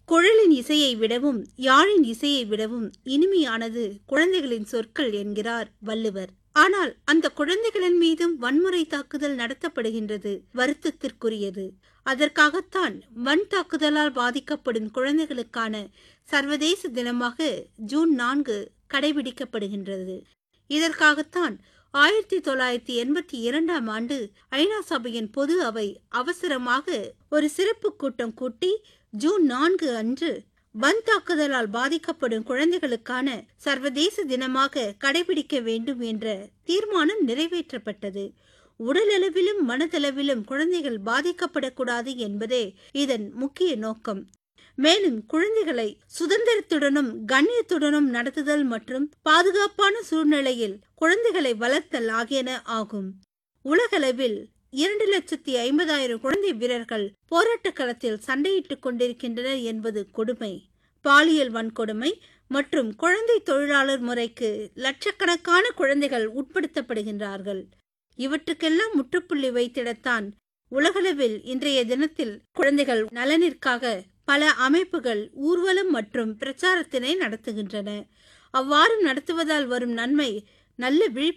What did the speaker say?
குழலின் இசையை விடவும் யாழின் இசையை விடவும் இனிமையானது குழந்தைகளின் சொற்கள் என்கிறார் வள்ளுவர் ஆனால் அந்த குழந்தைகளின் மீதும் வன்முறை தாக்குதல் நடத்தப்படுகின்றது வருத்தத்திற்குரியது அதற்காகத்தான் வன் தாக்குதலால் பாதிக்கப்படும் குழந்தைகளுக்கான சர்வதேச தினமாக ஜூன் நான்கு கடைபிடிக்கப்படுகின்றது இதற்காகத்தான் ஆயிரத்தி தொள்ளாயிரத்தி எண்பத்தி இரண்டாம் ஆண்டு ஐநா சபையின் பொது அவை அவசரமாக ஒரு சிறப்பு கூட்டம் கூட்டி ஜூன் நான்கு அன்று வன் தாக்குதலால் பாதிக்கப்படும் குழந்தைகளுக்கான சர்வதேச தினமாக கடைபிடிக்க வேண்டும் என்ற தீர்மானம் நிறைவேற்றப்பட்டது உடலளவிலும் மனதளவிலும் குழந்தைகள் பாதிக்கப்படக்கூடாது என்பதே இதன் முக்கிய நோக்கம் மேலும் குழந்தைகளை சுதந்திரத்துடனும் கண்ணியத்துடனும் நடத்துதல் மற்றும் பாதுகாப்பான சூழ்நிலையில் குழந்தைகளை வளர்த்தல் ஆகியன ஆகும் உலகளவில் இரண்டு லட்சத்தி ஐம்பதாயிரம் குழந்தை வீரர்கள் போராட்ட களத்தில் சண்டையிட்டுக் கொண்டிருக்கின்றனர் என்பது கொடுமை பாலியல் வன்கொடுமை மற்றும் குழந்தை தொழிலாளர் முறைக்கு லட்சக்கணக்கான குழந்தைகள் உட்படுத்தப்படுகின்றார்கள் இவற்றுக்கெல்லாம் முற்றுப்புள்ளி வைத்திடத்தான் உலகளவில் இன்றைய தினத்தில் குழந்தைகள் நலனிற்காக பல அமைப்புகள் ஊர்வலம் மற்றும் பிரச்சாரத்தினை நடத்துகின்றன அவ்வாறு நடத்துவதால் வரும் நன்மை நல்ல விழிப்பு